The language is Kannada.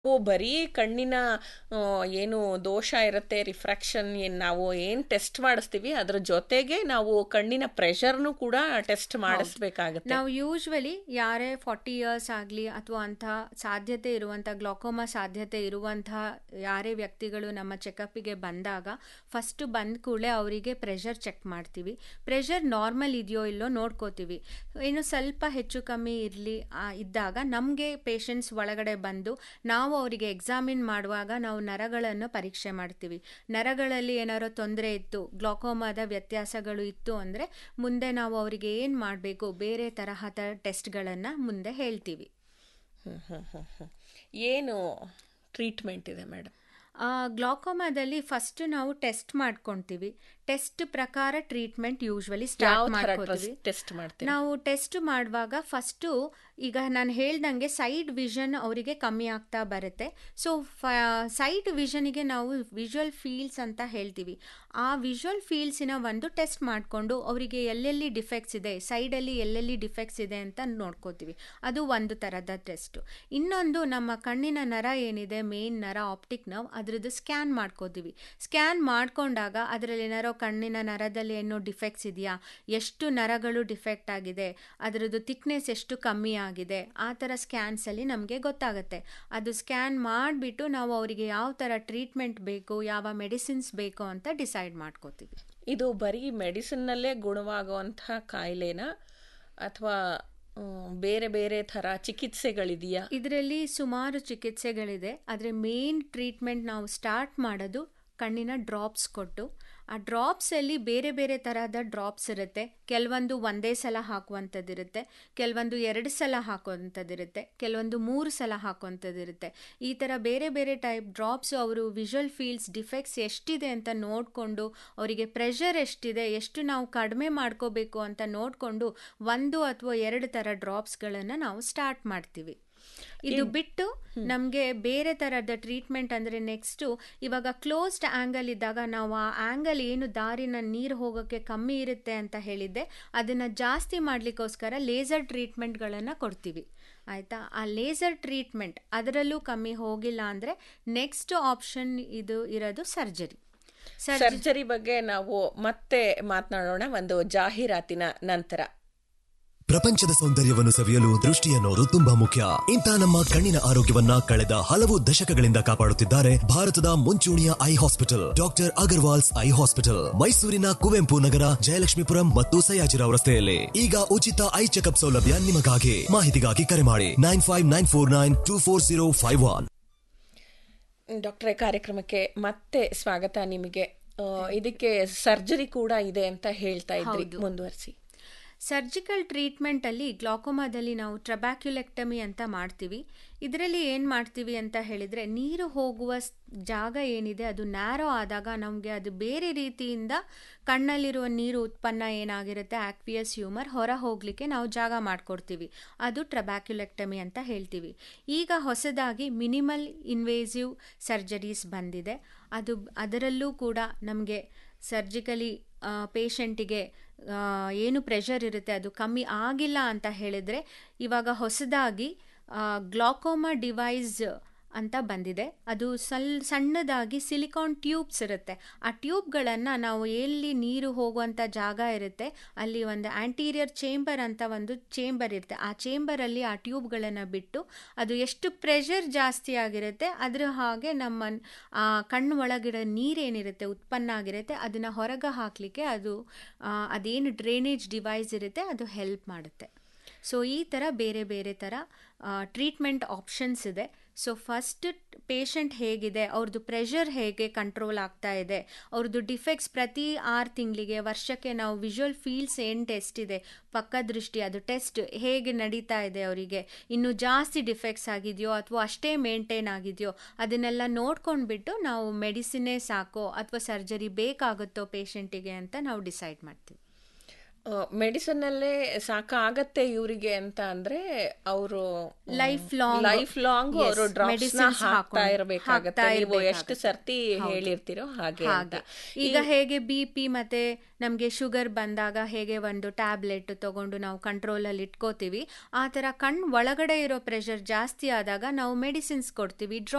ಓ ಬರೀ ಕಣ್ಣಿನ ಆ, ಏನು ದೋಷ ಇರುತ್ತೆ ರಿಫ್ರಾಕ್ಷನ್ ಏನು ನಾವು ಏನು ಟೆಸ್ಟ್ ಮಾಡಿಸ್ತೀವಿ ಅದ್ರ ಜೊತೆಗೆ ನಾವು ಕಣ್ಣಿನ ಪ್ರೆಷರ್ನು ಕೂಡ ಟೆಸ್ಟ್ ಮಾಡಿಸ್ಬೇಕಾಗತ್ತೆ ನಾವು ಯೂಶ್ವಲಿ ಯಾರೇ ಫಾರ್ಟಿ ಇಯರ್ಸ್ ಆಗಲಿ ಅಥವಾ ಅಂತಹ ಸಾಧ್ಯತೆ ಇರುವಂಥ ಗ್ಲಾಕೋಮಾ ಸಾಧ್ಯತೆ ಇರುವಂತಹ ಯಾರೇ ವ್ಯಕ್ತಿಗಳು ನಮ್ಮ ಚೆಕಪ್ಪಿಗೆ ಬಂದಾಗ ಫಸ್ಟು ಬಂದ ಕೂಡಲೇ ಅವರಿಗೆ ಪ್ರೆಷರ್ ಚೆಕ್ ಮಾಡ್ತೀವಿ ಪ್ರೆಷರ್ ನಾರ್ಮಲ್ ಇದೆಯೋ ಇಲ್ಲೋ ನೋಡ್ಕೋತೀವಿ ಇನ್ನು ಸ್ವಲ್ಪ ಹೆಚ್ಚು ಕಮ್ಮಿ ಇರಲಿ ಇದ್ದಾಗ ನಮಗೆ ಪೇಷಂಟ್ಸ್ ಒಳಗಡೆ ಬಂದು ನಾವು ಅವರಿಗೆ ಎಕ್ಸಾಮಿನ್ ಮಾಡುವಾಗ ನಾವು ನರಗಳನ್ನು ಪರೀಕ್ಷೆ ಮಾಡ್ತೀವಿ ನರಗಳಲ್ಲಿ ಏನಾರೋ ತೊಂದರೆ ಇತ್ತು ಗ್ಲಾಕೋಮಾದ ವ್ಯತ್ಯಾಸಗಳು ಇತ್ತು ಅಂದರೆ ಮುಂದೆ ನಾವು ಅವರಿಗೆ ಏನು ಮಾಡಬೇಕು ಬೇರೆ ತರಹದ ಟೆಸ್ಟ್ಗಳನ್ನು ಮುಂದೆ ಹೇಳ್ತೀವಿ ಹ್ಮ್, ಹ್ಮ್, ಹ್ಮ್, ಹ್ಮ್. ಏನು ಟ್ರೀಟ್ಮೆಂಟ್ ಇದೆ ಮೇಡಮ್ ಗ್ಲಾಕೋಮಾದಲ್ಲಿ ಫಸ್ಟ್ ನಾವು ಟೆಸ್ಟ್ ಮಾಡ್ಕೊಳ್ತೀವಿ ಟೆಸ್ಟ್ ಪ್ರಕಾರ ಟ್ರೀಟ್ಮೆಂಟ್ ಯೂಶ್ವಲಿ ಯಾವ ಸ್ಟಾರ್ಟ್ ಥರ ಮಾಡ್ಕೋತೀವಿ ಟೆಸ್ಟ್ ಮಾಡ್ತೀವಿ ನಾವು ಟೆಸ್ಟ್ ಮಾಡುವಾಗ ಫಸ್ಟು ಈಗ ನಾನು ಹೇಳ್ದಂಗೆ ಸೈಡ್ ವಿಷನ್ ಅವರಿಗೆ ಕಮ್ಮಿ ಆಗ್ತಾ ಬರುತ್ತೆ ಸೊ ಸೈಡ್ ವಿಷನಿಗೆ ನಾವು ವಿಜುವಲ್ ಫೀಲ್ಸ್ ಅಂತ ಹೇಳ್ತೀವಿ ಆ ವಿಜುವಲ್ ಫೀಲ್ಸಿನ ಒಂದು ಟೆಸ್ಟ್ ಮಾಡಿಕೊಂಡು ಅವರಿಗೆ ಎಲ್ಲೆಲ್ಲಿ ಡಿಫೆಕ್ಟ್ಸ್ ಇದೆ ಸೈಡಲ್ಲಿ ಎಲ್ಲೆಲ್ಲಿ ಡಿಫೆಕ್ಟ್ಸ್ ಇದೆ ಅಂತ ನೋಡ್ಕೋತೀವಿ ಅದು ಒಂದು ಥರದ ಟೆಸ್ಟು ಇನ್ನೊಂದು ನಮ್ಮ ಕಣ್ಣಿನ ನರ ಏನಿದೆ ಮೇನ್ ನರ ಆಪ್ಟಿಕ್ ನರ್ವ್ ಅದ್ರದ್ದು ಸ್ಕ್ಯಾನ್ ಮಾಡ್ಕೋತೀವಿ ಸ್ಕ್ಯಾನ್ ಮಾಡ್ಕೊಂಡಾಗ ಅದರಲ್ಲಿ ಏನಾರೋ ಕಣ್ಣಿನ ನರದಲ್ಲಿ ಏನೋ ಡಿಫೆಕ್ಟ್ಸ್ ಇದೆಯಾ ಎಷ್ಟು ನರಗಳು ಡಿಫೆಕ್ಟ್ ಆಗಿದೆ ಅದರದ್ದು ಥಿಕ್ನೆಸ್ ಎಷ್ಟು ಕಮ್ಮಿ ಆಗಿದೆ ಆ ಥರ ಸ್ಕ್ಯಾನ್ಸಲ್ಲಿ ನಮಗೆ ಗೊತ್ತಾಗುತ್ತೆ ಅದು ಸ್ಕ್ಯಾನ್ ಮಾಡಿಬಿಟ್ಟು ನಾವು ಅವರಿಗೆ ಯಾವ ಥರ ಟ್ರೀಟ್ಮೆಂಟ್ ಬೇಕು ಯಾವ ಮೆಡಿಸಿನ್ಸ್ ಬೇಕು ಅಂತ ಡಿಸೈಡ್ ಮಾಡ್ಕೋತೀವಿ ಇದು ಬರೀ ಮೆಡಿಸಿನ್ನಲ್ಲೇ ಗುಣವಾಗುವಂತಹ ಕಾಯಿಲೆನಾ ಅಥವಾ ಬೇರೆ ಬೇರೆ ಥರ ಚಿಕಿತ್ಸೆಗಳಿದೆಯಾ ಇದರಲ್ಲಿ ಸುಮಾರು ಚಿಕಿತ್ಸೆಗಳಿದೆ ಆದರೆ ಮೇನ್ ಟ್ರೀಟ್ಮೆಂಟ್ ನಾವು ಸ್ಟಾರ್ಟ್ ಮಾಡೋದು ಕಣ್ಣಿನ ಡ್ರಾಪ್ಸ್ ಕೊಟ್ಟು ಆ ಡ್ರಾಪ್ಸಲ್ಲಿ ಬೇರೆ ಬೇರೆ ತರಹದ ಡ್ರಾಪ್ಸ್ ಇರುತ್ತೆ ಕೆಲವೊಂದು ಒಂದೇ ಸಲ ಹಾಕುವಂಥದ್ದಿರುತ್ತೆ ಕೆಲವೊಂದು ಎರಡು ಸಲ ಹಾಕುವಂಥದ್ದಿರುತ್ತೆ ಕೆಲವೊಂದು ಮೂರು ಸಲ ಹಾಕುವಂಥದ್ದಿರುತ್ತೆ ಈ ಥರ ಬೇರೆ ಬೇರೆ ಟೈಪ್ ಡ್ರಾಪ್ಸು ಅವರು ವಿಜುವಲ್ ಫೀಲ್ಸ್ ಡಿಫೆಕ್ಟ್ಸ್ ಎಷ್ಟಿದೆ ಅಂತ ನೋಡಿಕೊಂಡು ಅವರಿಗೆ ಪ್ರೆಷರ್ ಎಷ್ಟಿದೆ ಎಷ್ಟು ನಾವು ಕಡಿಮೆ ಮಾಡ್ಕೋಬೇಕು ಅಂತ ನೋಡಿಕೊಂಡು ಒಂದು ಅಥವಾ ಎರಡು ಥರ ಡ್ರಾಪ್ಸ್ಗಳನ್ನು ನಾವು ಸ್ಟಾರ್ಟ್ ಮಾಡ್ತೀವಿ ಇದು ಬಿಟ್ಟು ನಮಗೆ ಬೇರೆ ಥರದ ಟ್ರೀಟ್ಮೆಂಟ್ ಅಂದರೆ ನೆಕ್ಸ್ಟು ಇವಾಗ ಕ್ಲೋಸ್ಡ್ ಆ್ಯಂಗಲ್ ಇದ್ದಾಗ ನಾವು ಆ ಆ್ಯಂಗಲ್ ಏನು ದಾರಿನ ನೀರು ಹೋಗೋಕ್ಕೆ ಕಮ್ಮಿ ಇರುತ್ತೆ ಅಂತ ಹೇಳಿದ್ದೆ ಅದನ್ನು ಜಾಸ್ತಿ ಮಾಡಲಿಕ್ಕೋಸ್ಕರ ಲೇಸರ್ ಟ್ರೀಟ್ಮೆಂಟ್ಗಳನ್ನು ಕೊಡ್ತೀವಿ ಆಯಿತಾ ಆ ಲೇಸರ್ ಟ್ರೀಟ್ಮೆಂಟ್ ಅದರಲ್ಲೂ ಕಮ್ಮಿ ಹೋಗಿಲ್ಲ ಅಂದರೆ ನೆಕ್ಸ್ಟ್ ಆಪ್ಷನ್ ಇದು ಇರೋದು ಸರ್ಜರಿ ಸರ್ಜರಿ ಬಗ್ಗೆ ನಾವು ಮತ್ತೆ ಮಾತನಾಡೋಣ ಒಂದು ಜಾಹೀರಾತಿನ ನಂತರ ಪ್ರಪಂಚದ ಸೌಂದರ್ಯವನ್ನು ಸವಿಯಲು ದೃಷ್ಟಿ ಅನ್ನೋದು ತುಂಬಾ ಮುಖ್ಯ ಇಂಥ ನಮ್ಮ ಕಣ್ಣಿನ ಆರೋಗ್ಯವನ್ನ ಕಳೆದ ಹಲವು ದಶಕಗಳಿಂದ ಕಾಪಾಡುತ್ತಿದ್ದಾರೆ ಭಾರತದ ಮುಂಚೂಣಿಯ eye hospital doctor Agarwals eye hospital ಮೈಸೂರಿನ ಕುವೆಂಪು ನಗರ ಜಯಲಕ್ಷ್ಮೀಪುರಂ ಮತ್ತು ಸಯಾಜಿರಾವ್ ರಸ್ತೆಯಲ್ಲಿ ಈಗ ಉಚಿತ ಐ ಚೆಕಪ್ ಸೌಲಭ್ಯ ನಿಮಗಾಗಿ ಮಾಹಿತಿಗಾಗಿ ಕರೆ ಮಾಡಿ nine five nine four nine two four zero five one ಡಾಕ್ಟ್ರೆ ಕಾರ್ಯಕ್ರಮಕ್ಕೆ ಮತ್ತೆ ಸ್ವಾಗತ ನಿಮಗೆ ಆ, ಇದಕ್ಕೆ ಸರ್ಜರಿ ಕೂಡ ಇದೆ ಅಂತ ಹೇಳ್ತಾ ಇದ್ರಿ ಹೌದು. ಮುಂದುವರಿಸಿ ಸರ್ಜಿಕಲ್ ಟ್ರೀಟ್ಮೆಂಟಲ್ಲಿ ಗ್ಲಾಕೋಮಾದಲ್ಲಿ ನಾವು ಟ್ರಬ್ಯಾಕ್ಯುಲೆಕ್ಟಮಿ ಅಂತ ಮಾಡ್ತೀವಿ ಇದರಲ್ಲಿ ಏನು ಮಾಡ್ತೀವಿ ಅಂತ ಹೇಳಿದರೆ ನೀರು ಹೋಗುವ ಸ್- ಜಾಗ ಏನಿದೆ ಅದು ನ್ಯಾರೋ ಆದಾಗ ನಮಗೆ ಅದು ಬೇರೆ ರೀತಿಯಿಂದ ಕಣ್ಣಲ್ಲಿರುವ ನೀರು ಉತ್ಪನ್ನ ಏನಾಗಿರುತ್ತೆ ಆಕ್ವಿಯಸ್ ಹ್ಯೂಮರ್ ಹೊರ ಹೋಗಲಿಕ್ಕೆ ನಾವು ಜಾಗ ಮಾಡಿಕೊಡ್ತೀವಿ ಅದು ಟ್ರಬ್ಯಾಕ್ಯುಲೆಕ್ಟಮಿ ಅಂತ ಹೇಳ್ತೀವಿ ಈಗ ಹೊಸದಾಗಿ ಮಿನಿಮಲ್ ಇನ್ವೇಸಿವ್ ಸರ್ಜರೀಸ್ ಬಂದಿದೆ ಅದು ಅದರಲ್ಲೂ ಕೂಡ ನಮಗೆ ಸರ್ಜಿಕಲಿ ಪೇಷಂಟಿಗೆ ಏನು ಪ್ರೆಷರ್ ಇರುತ್ತೆ ಅದು ಕಮ್ಮಿ ಆಗಿಲ್ಲ ಅಂತ ಹೇಳಿದರೆ ಇವಾಗ ಹೊಸದಾಗಿ ಗ್ಲಾಕೋಮಾ ಡಿವೈಸ್ ಅಂತ ಬಂದಿದೆ ಅದು ಸಲ್ ಸಣ್ಣದಾಗಿ ಸಿಲಿಕಾನ್ ಟ್ಯೂಬ್ಸ್ ಇರುತ್ತೆ ಆ ಟ್ಯೂಬ್ಗಳನ್ನು ನಾವು ಎಲ್ಲಿ ನೀರು ಹೋಗುವಂಥ ಜಾಗ ಇರುತ್ತೆ ಅಲ್ಲಿ ಒಂದು ಆ್ಯಂಟೀರಿಯರ್ ಚೇಂಬರ್ ಅಂತ ಒಂದು ಚೇಂಬರ್ ಇರುತ್ತೆ ಆ ಚೇಂಬರಲ್ಲಿ ಆ ಟ್ಯೂಬ್ಗಳನ್ನು ಬಿಟ್ಟು ಅದು ಎಷ್ಟು ಪ್ರೆಷರ್ ಜಾಸ್ತಿ ಆಗಿರುತ್ತೆ ಅದ್ರ ಹಾಗೆ ನಮ್ಮ ಆ ಕಣ್ಣು ಒಳಗಿರೋ ನೀರೇನಿರುತ್ತೆ ಉತ್ಪನ್ನ ಆಗಿರುತ್ತೆ ಅದನ್ನು ಹೊರಗೆ ಹಾಕಲಿಕ್ಕೆ ಅದು ಆ, ಅದೇನು ಡ್ರೈನೇಜ್ ಡಿವೈಸ್ ಇರುತ್ತೆ ಅದು ಹೆಲ್ಪ್ ಮಾಡುತ್ತೆ ಸೊ ಈ ಥರ ಬೇರೆ ಬೇರೆ ಥರ ಟ್ರೀಟ್ಮೆಂಟ್ ಆಪ್ಷನ್ಸ್ ಇದೆ ಸೊ ಫಸ್ಟ್ ಪೇಷಂಟ್ ಹೇಗಿದೆ ಅವ್ರದ್ದು ಪ್ರೆಷರ್ ಹೇಗೆ ಕಂಟ್ರೋಲ್ ಆಗ್ತಾ ಇದೆ ಅವ್ರದ್ದು ಡಿಫೆಕ್ಟ್ಸ್ ಪ್ರತಿ ಆರು ತಿಂಗಳಿಗೆ ವರ್ಷಕ್ಕೆ ನಾವು ವಿಜುವಲ್ ಫೀಲ್ಸ್ ಏನು ಟೆಸ್ಟ್ ಇದೆ ಪಕ್ಕ ದೃಷ್ಟಿ ಅದು ಟೆಸ್ಟ್ ಹೇಗೆ ನಡೀತಾ ಇದೆ ಅವರಿಗೆ ಇನ್ನು ಜಾಸ್ತಿ ಡಿಫೆಕ್ಟ್ಸ್ ಆಗಿದೆಯೋ ಅಥವಾ ಅಷ್ಟೇ ಮೇಂಟೈನ್ ಆಗಿದೆಯೋ ಅದನ್ನೆಲ್ಲ ನೋಡ್ಕೊಂಡ್ಬಿಟ್ಟು ನಾವು ಮೆಡಿಸಿನೇ ಸಾಕೋ ಅಥವಾ ಸರ್ಜರಿ ಬೇಕಾಗುತ್ತೋ ಪೇಷಂಟಿಗೆ ಅಂತ ನಾವು ಡಿಸೈಡ್ ಮಾಡ್ತೀವಿ ಮೆಡಿಸಿನ್ನಲ್ಲೇ ಸಾಕಾಗತ್ತೆ ಇವರಿಗೆ ಅಂತ ಅಂದ್ರೆ ಅವರು Life long. Life long Yes, ಅವರು ಡ್ರಾಪ್ಸ್ medicines ಹಾಕ್ತಾ ಹಾಕೊಂಡು- ಇರಬೇಕಾಗತ್ತೆ ಹಾಕ್ತಾ ನೀವು ಎಷ್ಟು ಇರ್ಬೇಕಾಗತ್ತೆ. ಸರ್ತಿ ಹೌದು. ಹೇಳಿರ್ತೀರೋ ಹಾಗೆ ಅಂತ ಹಾಗೆ ಈಗ ಹೇಗೆ ಬಿ ಪಿ ಮತ್ತೆ ನಮಗೆ ಶುಗರ್ ಬಂದಾಗ ಹೇಗೆ ಒಂದು ಟ್ಯಾಬ್ಲೆಟ್ ತಗೊಂಡು ನಾವು ಕಂಟ್ರೋಲಲ್ಲಿ ಇಟ್ಕೋತೀವಿ ಆ ಥರ ಕಣ್ಣು ಒಳಗಡೆ ಇರೋ ಪ್ರೆಷರ್ ಜಾಸ್ತಿ ಆದಾಗ ನಾವು ಮೆಡಿಸಿನ್ಸ್ ಕೊಡ್ತೀವಿ